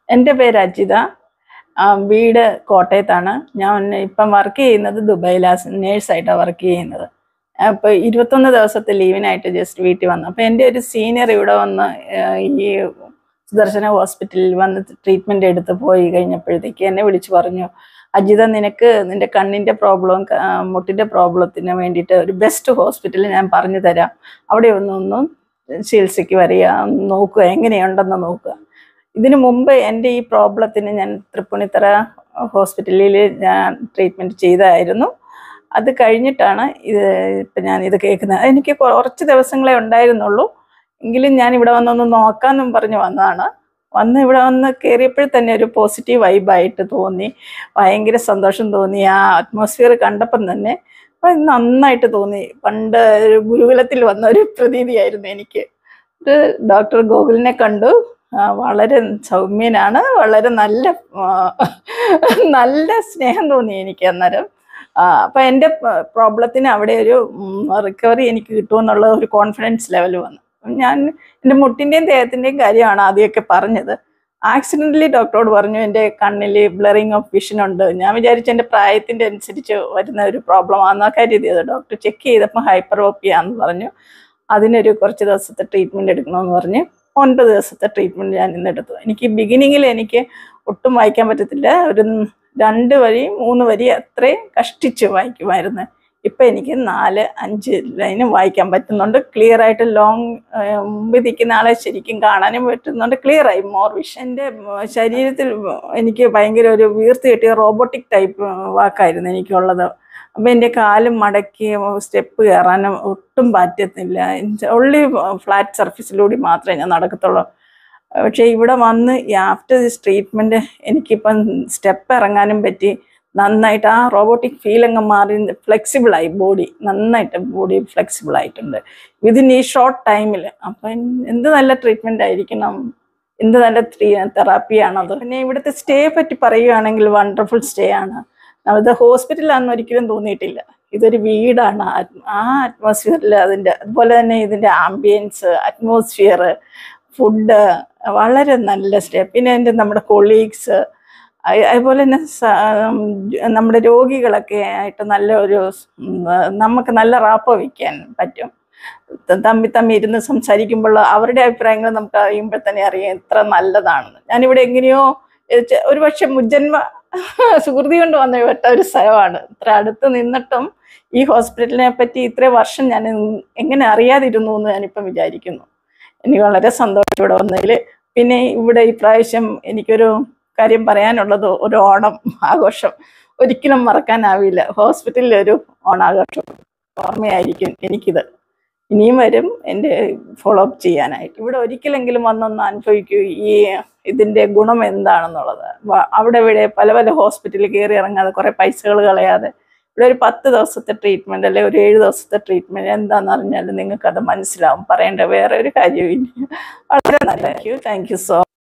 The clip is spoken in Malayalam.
എൻ്റെ പേര് അജിത ആ, വീട് കോട്ടയത്താണ് ഞാൻ ഇപ്പം വർക്ക് ചെയ്യുന്നത് ദുബൈയിലാണ് നേഴ്സായിട്ടാണ് വർക്ക് ചെയ്യുന്നത് അപ്പോൾ ഇരുപത്തൊന്ന് ദിവസത്തെ ലീവിനായിട്ട് ജസ്റ്റ് വീട്ടിൽ വന്നു അപ്പോൾ എൻ്റെ ഒരു സീനിയർ ഇവിടെ വന്ന് ആ, ഈ സുദർശന ഹോസ്പിറ്റലിൽ വന്ന് ട്രീറ്റ്മെൻറ്റ് എടുത്ത് പോയി കഴിഞ്ഞപ്പോഴത്തേക്ക് എന്നെ വിളിച്ച് പറഞ്ഞു അജിത നിനക്ക് നിന്റെ കണ്ണിൻ്റെ പ്രോബ്ലം മുട്ടിൻ്റെ പ്രോബ്ലത്തിന് വേണ്ടിയിട്ട് ഒരു ബെസ്റ്റ് ഹോസ്പിറ്റൽ ഞാൻ പറഞ്ഞു തരാം അവിടെ ഒന്നൊന്നും ചികിത്സയ്ക്ക് വരിക നോക്കുക എങ്ങനെയുണ്ടെന്ന് നോക്കുക ഇതിനു മുമ്പ് എൻ്റെ ഈ പ്രോബ്ലത്തിന് ഞാൻ തൃപ്പൂണിത്തറ ഹോസ്പിറ്റലിൽ ഞാൻ ട്രീറ്റ്മെൻറ്റ് ചെയ്തായിരുന്നു അത് കഴിഞ്ഞിട്ടാണ് ഇത് ഇപ്പം ഞാൻ ഇത് കേൾക്കുന്നത് എനിക്ക് കുറച്ച് ദിവസങ്ങളെ ഉണ്ടായിരുന്നുള്ളൂ എങ്കിലും ഞാൻ ഇവിടെ വന്നൊന്ന് നോക്കാമെന്നും പറഞ്ഞ് വന്നതാണ് വന്ന് ഇവിടെ വന്ന് കയറിയപ്പോൾ തന്നെ ഒരു പോസിറ്റീവ് വൈബായിട്ട് തോന്നി ഭയങ്കര സന്തോഷം തോന്നി ആ അറ്റ്മോസ്ഫിയർ കണ്ടപ്പം തന്നെ അപ്പൊ നന്നായിട്ട് തോന്നി പണ്ട് ഒരു ഗുരുകുലത്തിൽ വന്ന ഒരു പ്രതീതിയായിരുന്നു എനിക്ക് ഒരു ഡോക്ടർ ഗോകുലിനെ കണ്ടു ആ, വളരെ സൗമ്യനാണ് വളരെ നല്ല ആ, നല്ല സ്നേഹം തോന്നി എനിക്ക് അന്നേരം ആ, അപ്പൊ എൻ്റെ പ്രോബ്ലത്തിന് അവിടെ ഒരു റിക്കവറി എനിക്ക് കിട്ടുമെന്നുള്ള ഒരു കോൺഫിഡൻസ് ലെവൽ വന്നു ഞാൻ എൻ്റെ മുട്ടിൻ്റെയും ദേഹത്തിൻ്റെയും കാര്യമാണ് ആദ്യമൊക്കെ പറഞ്ഞത് ആക്സിഡൻ്റലി ഡോക്ടറോട് പറഞ്ഞു എൻ്റെ കണ്ണിൽ ബ്ലറിങ് ഓഫ് വിഷൻ ഉണ്ട് ഞാൻ വിചാരിച്ചു എൻ്റെ പ്രായത്തിൻ്റെ അനുസരിച്ച് വരുന്ന ഒരു പ്രോബ്ലം ആണെന്നൊക്കെ കരുതിയത് ഡോക്ടർ ചെക്ക് ചെയ്തപ്പോൾ ഹൈപ്പറോപ്പിയാന്ന് പറഞ്ഞു അതിനൊരു കുറച്ച് ദിവസത്തെ ട്രീറ്റ്മെൻറ്റ് എടുക്കണമെന്ന് പറഞ്ഞ് ഒൻപത് ദിവസത്തെ ട്രീറ്റ്മെൻറ്റ് ഞാൻ ഇന്ന് എടുത്തു എനിക്ക് ബിഗിനിങ്ങിൽ എനിക്ക് ഒട്ടും വായിക്കാൻ പറ്റത്തില്ല ഒരു രണ്ട് വരി മൂന്ന് വരി അത്രയും കഷ്ടിച്ച് വായിക്കുമായിരുന്നു ഇപ്പം എനിക്ക് നാല് അഞ്ച് ലൈനും വായിക്കാൻ പറ്റുന്നുണ്ട് ക്ലിയർ ആയിട്ട് ലോങ് മുമ്പിൽ നിൽക്കുന്ന ആളെ ശരിക്കും കാണാനും പറ്റുന്നുണ്ട് ക്ലിയർ ആയി മോർ വിഷൻ എൻ്റെ ശരീരത്തിൽ എനിക്ക് ഭയങ്കര ഒരു വീർത്ത് കിട്ടിയ റോബോട്ടിക് ടൈപ്പ് വാക്കായിരുന്നു എനിക്കുള്ളത് അപ്പം എൻ്റെ കാലും മടക്കി സ്റ്റെപ്പ് കയറാനും ഒട്ടും പറ്റത്തില്ല ഉള്ളി ഫ്ലാറ്റ് സർഫീസിലൂടെ മാത്രമേ ഞാൻ നടക്കത്തുള്ളൂ പക്ഷേ ഇവിടെ വന്ന് ആഫ്റ്റർ ദിസ് ട്രീറ്റ്മെൻറ്റ് എനിക്കിപ്പം സ്റ്റെപ്പ് ഇറങ്ങാനും പറ്റി നന്നായിട്ട് ആ റോബോട്ടിക് ഫീൽ അങ്ങ് മാറി ഫ്ലെക്സിബിളായി ബോഡി നന്നായിട്ട് ബോഡി ഫ്ലെക്സിബിൾ ആയിട്ടുണ്ട് വിതിൻ ഈ ഷോർട്ട് ടൈമിൽ അപ്പം എന്ത് നല്ല ട്രീറ്റ്മെൻ്റ് ആയിരിക്കണം എന്ത് നല്ല തെറാപ്പിയാണത് പിന്നെ ഇവിടുത്തെ സ്റ്റേ പറ്റി പറയുകയാണെങ്കിൽ വണ്ടർഫുൾ സ്റ്റേ ആണ് അത് ഹോസ്പിറ്റലാണെന്ന് ഒരിക്കലും തോന്നിയിട്ടില്ല ഇതൊരു വീടാണ് ആ- ആ അറ്റ്മോസ്ഫിയറിൽ അതിൻ്റെ അതുപോലെ തന്നെ ഇതിൻ്റെ ആംബിയൻസ് അറ്റ്മോസ്ഫിയർ ഫുഡ് വളരെ നല്ല സ്റ്റേ പിന്നെ എൻ്റെ നമ്മുടെ കൊളീഗ്സ് അതുപോലെ തന്നെ സ- ഉം, നമ്മുടെ രോഗികളൊക്കെ ആയിട്ട് നല്ല ഒരു ഉം, നമുക്ക് നല്ല റാപ്പോ വയ്ക്കാൻ പറ്റും ത- തമ്മി തമ്മി ഇരുന്ന് സംസാരിക്കുമ്പോൾ അവരുടെ അഭിപ്രായങ്ങൾ നമുക്ക് അറിയുമ്പോൾ തന്നെ അറിയാം എത്ര നല്ലതാണെന്ന് ഞാനിവിടെ എങ്ങനെയോ ഏ- ഒരു പക്ഷെ മുജ്ജന്മ സുഹൃതി കൊണ്ട് വന്ന വിട്ട ഒരു സ്ഥലമാണ് ഇത്ര അടുത്ത് നിന്നിട്ടും ഈ ഹോസ്പിറ്റലിനെ പറ്റി ഇത്രയും വർഷം ഞാൻ എങ്ങനെ അറിയാതിരുന്നു എന്ന് ഞാനിപ്പം വിചാരിക്കുന്നു എനിക്ക് വളരെ സന്തോഷം ഇവിടെ വന്നതിൽ പിന്നെ ഇവിടെ ഈ പ്രാവശ്യം എനിക്കൊരു കാര്യം പറയാനുള്ളത് ഒരു ഓണം ആഘോഷം ഒരിക്കലും മറക്കാനാവില്ല ഹോസ്പിറ്റലിൽ ഒരു ഓണാഘോഷം ഓർമ്മയായിരിക്കും എനിക്കിത് ഇനിയും വരും എൻ്റെ ഫോളോ അപ്പ് ചെയ്യാനായിട്ട് ഇവിടെ ഒരിക്കലെങ്കിലും വന്നൊന്ന് അനുഭവിക്കൂ ഈ ഇതിൻ്റെ ഗുണം എന്താണെന്നുള്ളത് വ- അവിടെ ഇവിടെ പല പല ഹോസ്പിറ്റലിൽ കയറി ഇറങ്ങാതെ കുറേ പൈസകൾ കളയാതെ ഇവിടെ ഒരു പത്ത് ദിവസത്തെ ട്രീറ്റ്മെൻറ്റ് അല്ലെ ഒരു ഏഴ് ദിവസത്തെ ട്രീറ്റ്മെൻറ്റ് എന്താണെന്ന് അറിഞ്ഞാൽ നിങ്ങൾക്ക് അത് മനസ്സിലാവും പറയേണ്ട വേറെ ഒരു കാര്യവും ഇല്ല വളരെ നല്ല thank you thank you so